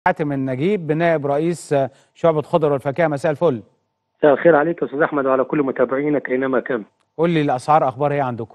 حاتم النجيب نائب رئيس شعبة خضر والفاكهة مساء الفل مساء الخير عليك يا استاذ احمد وعلى كل متابعينك اينما كانوا قول لي الاسعار اخبار ايه عندكم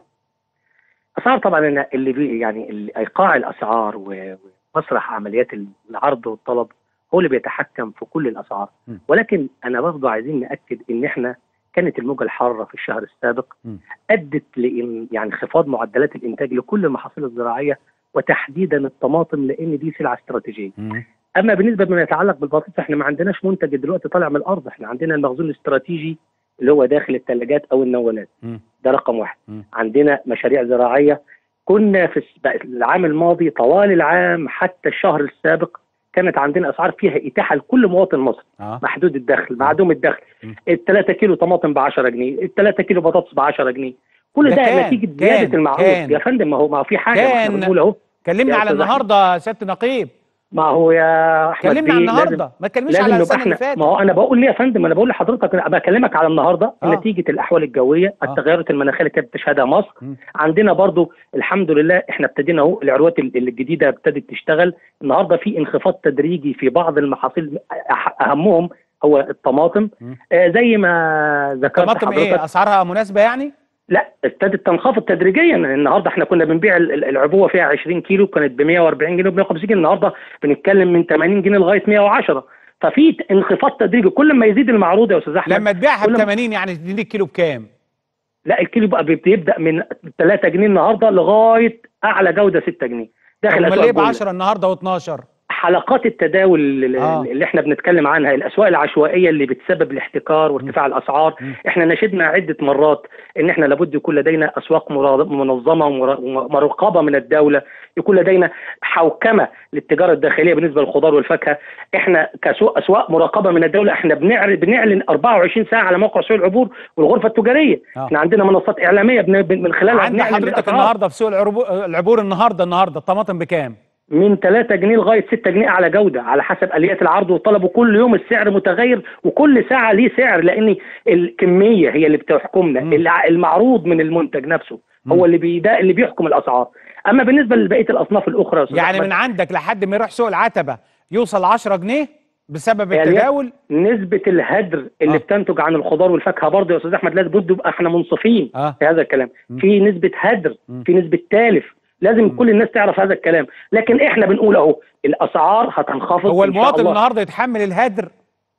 اسعار طبعا أنا اللي بي يعني اللي ايقاع الاسعار و- ومسرح عمليات العرض والطلب هو اللي بيتحكم في كل الاسعار م. ولكن انا برضه عايزين ناكد ان احنا كانت الموجه الحاره في الشهر السابق م. ادت ل يعني انخفاض معدلات الانتاج لكل المحاصيل الزراعيه وتحديدا الطماطم لان دي سلعه استراتيجيه مم. اما بالنسبه بما يتعلق بالبطاطس احنا ما عندناش منتج دلوقتي طالع من الارض احنا عندنا المخزون الاستراتيجي اللي هو داخل الثلاجات او النوالات مم. ده رقم واحد مم. عندنا مشاريع زراعيه كنا في الس- العام الماضي طوال العام حتى الشهر السابق كانت عندنا اسعار فيها اتاحه لكل مواطن مصري اه محدود الدخل معدوم الدخل مم. ال 3 كيلو طماطم ب 10 جنيه ال 3 كيلو بطاطس ب 10 جنيه كل ده ده, كان- نتيجه كان- زياده المعروض كان. يا فندم ما هو ما هو في حاجه ما احنا كان. بنقول اهو كلمني يا على أستاذ النهارده يا سياده النقيب ما هو يا احمد كلمني على بيه لازم- النهارده ما تكلمنيش لازم على نبقى السنه اللي احنا فاتت ما هو انا بقول ليه يا فندم انا بقول لحضرتك انا بكلمك على النهارده آه. نتيجه الاحوال الجويه آه. التغيرات المناخيه اللي كانت بتشهدها مصر م. عندنا برضو الحمد لله احنا ابتدينا اهو العروات ال- الجديده ابتدت تشتغل النهارده في انخفاض تدريجي في بعض المحاصيل أح- اهمهم هو الطماطم م. آه زي ما ذكرت طماطم حضرتك ايه اسعارها مناسبه يعني لا ابتدت تنخفض تدريجيا النهارده احنا كنا بنبيع ال- ال- العبوه فيها 20 كيلو كانت ب 140 جنيه و 150 جنيه النهارده بنتكلم من 80 جنيه لغايه 110 ففي ت- انخفاض تدريجي كل ما يزيد المعروض يا استاذ احمد لما تبيعها ب كل ما- 80 يعني تديني الكيلو بكام لا الكيلو بقى بيبدا من 3 جنيه النهارده لغايه اعلى جوده 6 جنيه داخل امال أسواق ليه ب الجملة. 10 النهارده و12 حلقات التداول اللي, آه. اللي احنا بنتكلم عنها الاسواق العشوائيه اللي بتسبب الاحتكار وارتفاع الاسعار م. احنا نشدنا عده مرات ان احنا لابد يكون لدينا اسواق مرا- منظمه ومرا- ومراقبه من الدوله يكون لدينا حوكمه للتجاره الداخليه بالنسبه للخضار والفاكهه احنا كسوق اسواق مراقبه من الدوله احنا بنعلن بنعلن 24 ساعه على موقع سوق العبور والغرفه التجاريه آه. احنا عندنا منصات اعلاميه بن- بن- من خلالها عند بنعلن حضرتك الأسعار. النهارده في سوق العربو- العبور النهارده النهارده الطماطم بكام من 3 جنيه لغايه 6 جنيه اعلى جوده على حسب اليات العرض والطلب وكل يوم السعر متغير وكل ساعه ليه سعر لان الكميه هي اللي بتحكمنا مم. الع- المعروض من المنتج نفسه مم. هو اللي بي ده اللي بيحكم الاسعار اما بالنسبه لبقيه الاصناف الاخرى يا أستاذ يعني أحمد، من عندك لحد ما يروح سوق العتبه يوصل 10 جنيه بسبب يعني التداول نسبه الهدر اللي آه. بتنتج عن الخضار والفاكهه برضه يا استاذ احمد لازم بد يبقى احنا منصفين اه في هذا الكلام مم. في نسبه هدر مم. في نسبه تالف لازم مم. كل الناس تعرف هذا الكلام لكن احنا بنقول اهو الاسعار هتنخفض هو إن شاء المواطن الله. النهارده يتحمل الهدر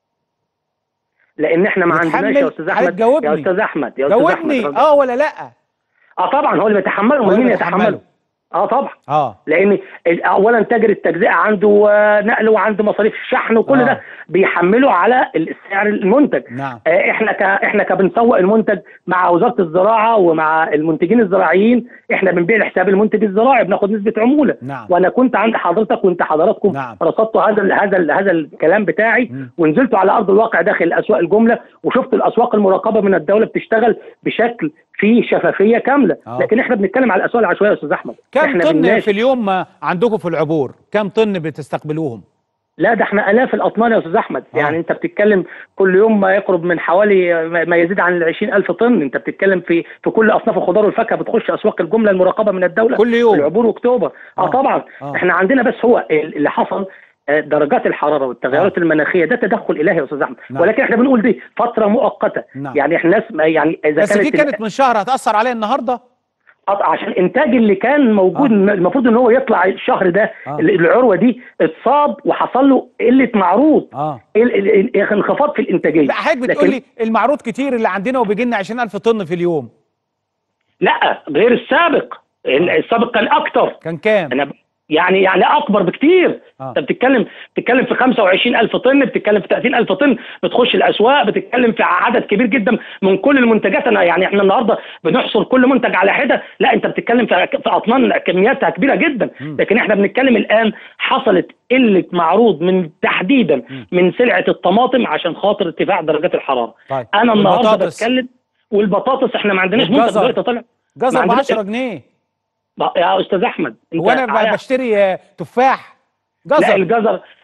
لان احنا ما عندناش يتحمل؟ يا استاذ حضرتك احمد جاوبني. يا استاذ احمد يا استاذ جاوبني احمد اه ولا لا اه طبعا هو اللي بيتحمله هو امال اللي مين بيتحمله. يتحمله اه طبعا اه لان ال- اولا تاجر التجزئه عنده آه، نقل وعنده مصاريف الشحن وكل آه. ده بيحمله على السعر المنتج نعم آه، احنا ك احنا كبنسوق المنتج مع وزاره الزراعه ومع المنتجين الزراعيين احنا بنبيع لحساب المنتج الزراعي بناخد نسبه عموله نعم وانا كنت عند حضرتك وانت حضراتكم نعم. رصدتوا هذا ال هذا ال هذا الكلام بتاعي مم. ونزلت على ارض الواقع داخل اسواق الجمله وشفت الاسواق المراقبه من الدوله بتشتغل بشكل فيه شفافيه كامله آه. لكن احنا بنتكلم على الاسواق العشوائيه يا استاذ احمد كم احنا طن بنناقش- في اليوم آه، عندكم في العبور كم طن بتستقبلوهم لا ده احنا الاف الاطنان يا استاذ احمد آه. يعني انت بتتكلم كل يوم ما يقرب من حوالي ما- ما يزيد عن ال 20000 طن انت بتتكلم في في كل اصناف الخضار والفاكهه بتخش اسواق الجمله المراقبه من الدوله كل يوم في العبور واكتوبر اه, آه. طبعا آه. احنا عندنا بس هو ال- اللي حصل آه، درجات الحراره والتغيرات المناخيه ده تدخل الهي يا استاذ احمد نعم. ولكن احنا بنقول دي فتره مؤقته نعم. يعني احنا ناس يعني اذا بس في كانت كانت من شهر هتاثر عليا النهارده قطع عشان الانتاج اللي كان موجود آه. المفروض ان هو يطلع الشهر ده آه. العروه دي اتصاب وحصل له قله معروض اه ال- ال- ال- انخفاض في الانتاجيه لا حضرتك بتقول لي المعروض كتير اللي عندنا وبيجي لنا 20000 طن في اليوم لا غير السابق ال- السابق كان اكتر كان كام انا ب- يعني يعني اكبر بكتير آه. انت بتتكلم بتتكلم في 25000 طن بتتكلم في 30000 طن بتخش الاسواق بتتكلم في عدد كبير جدا من كل المنتجات انا يعني احنا النهارده بنحصر كل منتج على حده لا انت بتتكلم في في اطنان كمياتها كبيره جدا مم. لكن احنا بنتكلم الان حصلت قله معروض من تحديدا مم. من سلعه الطماطم عشان خاطر ارتفاع درجات الحراره طيب انا النهارده والبطاطس؟ بتكلم والبطاطس احنا ما عندناش منتج والجزر؟ دلوقتي طالع جزر ما ب عندناش- 10 جنيه يا استاذ احمد هو انا عا- ب- بشتري آه، تفاح لا جزر الجزر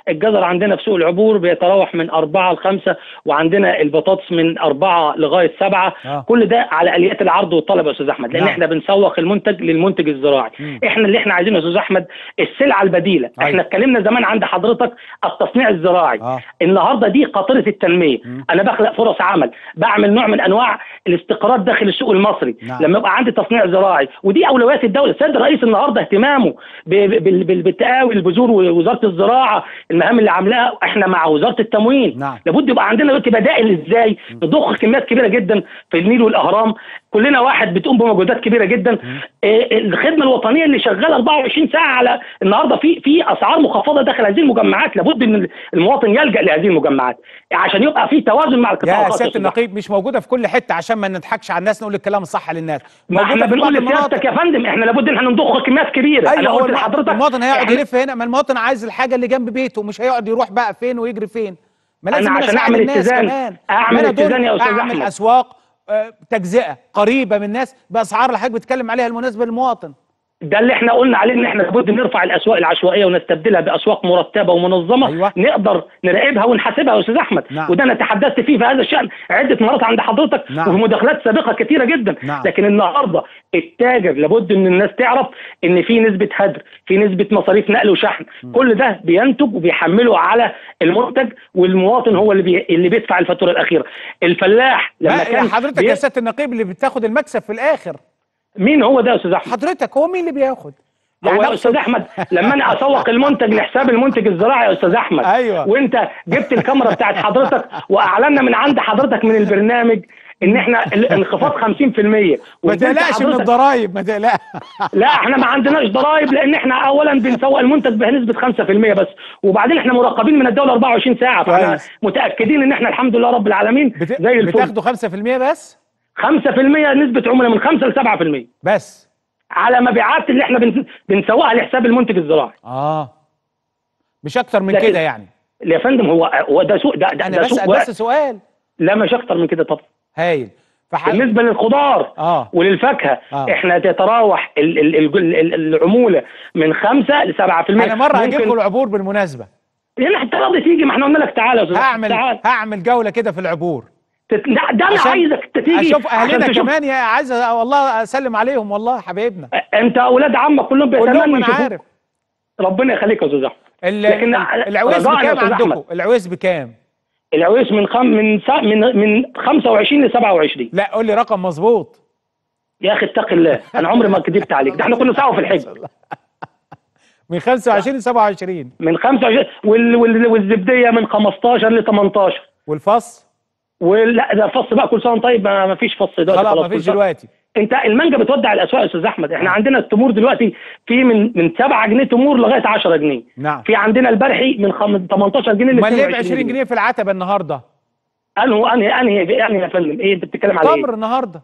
الجزر عندنا في سوق العبور بيتراوح من أربعة لخمسة وعندنا البطاطس من أربعة لغاية سبعة آه. كل ده على آليات العرض والطلب يا أستاذ أحمد لأن نعم. احنا بنسوق المنتج للمنتج الزراعي مم. احنا اللي احنا عايزينه يا أستاذ أحمد السلعة البديلة أيوة. احنا اتكلمنا زمان عند حضرتك التصنيع الزراعي اه النهارده دي قاطره التنميه مم. انا بخلق فرص عمل بعمل نوع من انواع الاستقرار داخل السوق المصري نعم. لما يبقى عندي تصنيع زراعي ودي اولويات الدوله السيد الرئيس النهارده اهتمامه ب- ب- بال- بال- بالتقاوي البذور ووزاره الزراعه المهام اللي عاملاها احنا مع وزاره التموين نعم. لابد يبقى عندنا دلوقتي بدائل ازاي نضخ كميات كبيره جدا في النيل والاهرام كلنا واحد بتقوم بمجهودات كبيره جدا آه، الخدمه الوطنيه اللي شغاله 24 ساعه على النهارده في في اسعار مخفضه داخل هذه المجمعات لابد ان المواطن يلجا لهذه المجمعات عشان يبقى في توازن مع القطاع يا الخاص سياده أستاذ النقيب مش موجوده في كل حته عشان ما نضحكش على الناس نقول الكلام الصح للناس ما احنا موجودة في بنقول بعض لسيادتك المناطق. يا فندم احنا لابد ان احنا نضخ كميات كبيره ايوه انا هو قلت الم- لحضرتك المواطن هيقعد إحنا- يلف هنا ما المواطن عايز الحاجه اللي جنب بيته مش هيقعد يروح بقى فين ويجري فين ما أنا لازم عشان أساعد أعمل الناس اتزان- كمان أعمل ما أنا دول اتزان يا أستاذ اعمل أحمد. اسواق آه، تجزئه قريبه من الناس باسعار اللي حضرتك بتتكلم عليها المناسبه للمواطن ده اللي احنا قلنا عليه ان احنا لابد نرفع الاسواق العشوائيه ونستبدلها باسواق مرتبه ومنظمه أيوة. نقدر نراقبها ونحاسبها يا استاذ احمد نعم. وده انا تحدثت فيه في هذا الشان عده مرات عند حضرتك نعم. وفي مداخلات سابقه كثيره جدا نعم. لكن النهارده التاجر لابد ان الناس تعرف ان في نسبه هدر في نسبه مصاريف نقل وشحن كل ده بينتج وبيحمله على المنتج والمواطن هو اللي بي... اللي بيدفع الفاتوره الاخيره الفلاح لما ما كان يا حضرتك بي- يا سياده النقيب اللي بتاخد المكسب في الاخر مين هو ده يا استاذ احمد حضرتك هو مين اللي بياخد هو يا أقصد- استاذ احمد لما انا اسوق المنتج لحساب المنتج الزراعي يا استاذ احمد أيوة. وانت جبت الكاميرا بتاعت حضرتك واعلنا من عند حضرتك من البرنامج ان احنا الانخفاض 50% ما وانت تقلقش من حضرتك- الضرايب ما تقلقش لا احنا ما عندناش ضرائب لان احنا اولا بنسوق المنتج بنسبه 5% بس وبعدين احنا مراقبين من الدوله 24 ساعه فاحنا كويس. متاكدين ان احنا الحمد لله رب العالمين بت... زي الفل بتاخدوا 5% بس 5% نسبه عملاء من 5 ل 7% بس على مبيعات اللي احنا بن- بنسوقها لحساب المنتج الزراعي اه مش اكتر من لكن- كده يعني يا فندم هو هو ده سوق ده ده, انا ده بسال سوق بس واحد. سؤال لا مش اكتر من كده طبعا هايل فح... بالنسبه للخضار اه وللفاكهه آه. احنا تتراوح ال ال ال ال العموله من 5 ل 7% انا مره هجيب لكم ممكن العبور بالمناسبه يعني انت راضي تيجي ما احنا قلنا لك تعالى يا استاذ هعمل تعال هعمل جوله كده في العبور تت... لا ده انا عشان عايزك انت تيجي اشوف عشان اهلنا تشوف- كمان يا عايز أ- والله اسلم عليهم والله حبايبنا انت اولاد عمك كلهم كلهم بيتمنوا انا يشوفوك عارف ربنا يخليك يا استاذ احمد ال- لكن العويس رجاءً يا بكام أستاذ أحمد. عندكم العويس بكام العويس من خم... من سا... من من 25 ل 27 لا قول لي رقم مظبوط يا اخي اتق الله انا عمري ما كذبت عليك ده احنا كنا سوا في الحج من 25 ل 27 من 25 وال... وال... والزبديه من 15 ل 18 والفص ولا ده فص بقى كل سنه وأنت طيب ما ما فيش فص دلوقتي خلاص خلاص ما فيش كل سنة. دلوقتي انت المانجا بتودع الاسواق يا استاذ احمد احنا عندنا التمور دلوقتي في من من 7 جنيه تمور لغايه 10 جنيه نعم في عندنا البرحي من خم... 18 جنيه ل امال ليه ب 22 20 جنيه في العتبه النهارده انهي انهي انهي انهي يا فندم ايه انت بتتكلم على ايه؟ تمر النهارده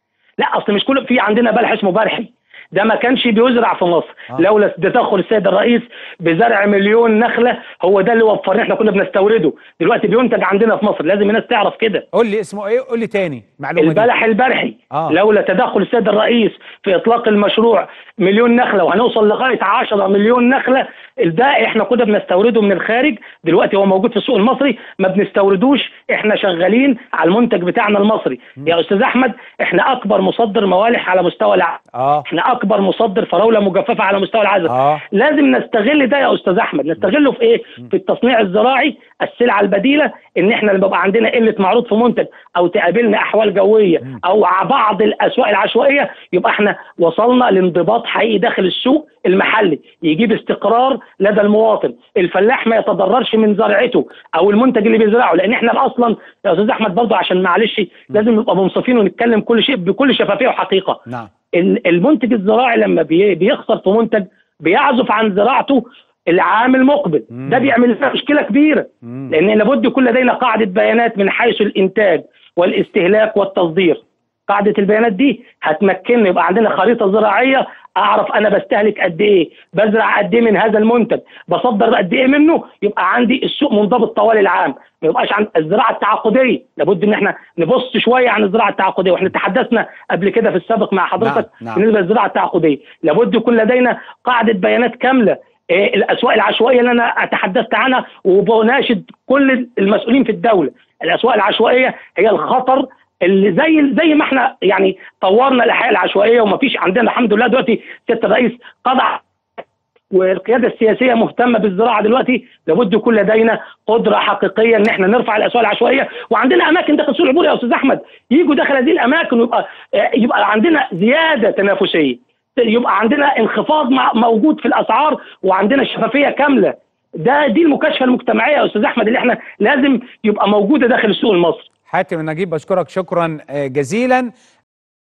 لا اصل مش كل في عندنا بلح اسمه برحي ده ما كانش بيزرع في مصر آه. لولا تدخل السيد الرئيس بزرع مليون نخله هو ده اللي وفرنا احنا كنا بنستورده دلوقتي بينتج عندنا في مصر لازم الناس تعرف كده قول لي اسمه ايه قول لي تاني معلومه دي البلح البرحي آه. لولا تدخل السيد الرئيس في اطلاق المشروع مليون نخله وهنوصل لغايه 10 مليون نخله ده احنا كنا بنستورده من الخارج دلوقتي هو موجود في السوق المصري ما بنستوردوش احنا شغالين على المنتج بتاعنا المصري يا استاذ احمد احنا اكبر مصدر موالح على مستوى العالم اه احنا اكبر مصدر فراوله مجففه على مستوى العالم اه لازم نستغل ده يا استاذ احمد نستغله في ايه في التصنيع الزراعي السلعه البديله ان احنا لما يبقى عندنا قله معروض في منتج او تقابلنا احوال جويه او ع- بعض الاسواق العشوائيه يبقى احنا وصلنا لانضباط حقيقي داخل السوق المحلي يجيب استقرار لدى المواطن الفلاح ما يتضررش من زرعته او المنتج اللي بيزرعه لان احنا اصلا يا استاذ احمد برضه عشان معلش لازم نبقى منصفين ونتكلم كل شيء بكل شفافيه وحقيقه نعم ال- المنتج الزراعي لما بي- بيخسر في منتج بيعزف عن زراعته العام المقبل مم. ده بيعمل لنا مشكله كبيره مم. لان لابد يكون لدينا قاعده بيانات من حيث الانتاج والاستهلاك والتصدير قاعده البيانات دي هتمكننا يبقى عندنا خريطه زراعيه اعرف انا بستهلك قد ايه بزرع قد ايه من هذا المنتج بصدر قد ايه منه يبقى عندي السوق منضبط طوال العام ما يبقاش عن الزراعه التعاقديه لابد ان احنا نبص شويه عن الزراعه التعاقديه واحنا تحدثنا قبل كده في السابق مع حضرتك نعم، نعم. بالنسبه للزراعه التعاقديه لابد يكون لدينا قاعده بيانات كامله آه، الاسواق العشوائيه اللي انا تحدثت عنها وبناشد كل المسؤولين في الدوله الاسواق العشوائيه هي الخطر اللي زي زي ما احنا يعني طورنا الاحياء العشوائيه وما فيش عندنا الحمد لله دلوقتي سياده الرئيس قضى والقياده السياسيه مهتمه بالزراعه دلوقتي لابد يكون لدينا قدره حقيقيه ان احنا نرفع الاسواق العشوائيه وعندنا اماكن داخل سوق العبور يا استاذ احمد يجوا داخل هذه الاماكن ويبقى آه، يبقى عندنا زياده تنافسيه يبقى عندنا انخفاض مع- موجود في الاسعار وعندنا شفافيه كامله ده دي المكاشفه المجتمعيه يا استاذ احمد اللي احنا لازم يبقى موجوده داخل السوق المصري حاتم نجيب بشكرك شكرا آه، جزيلا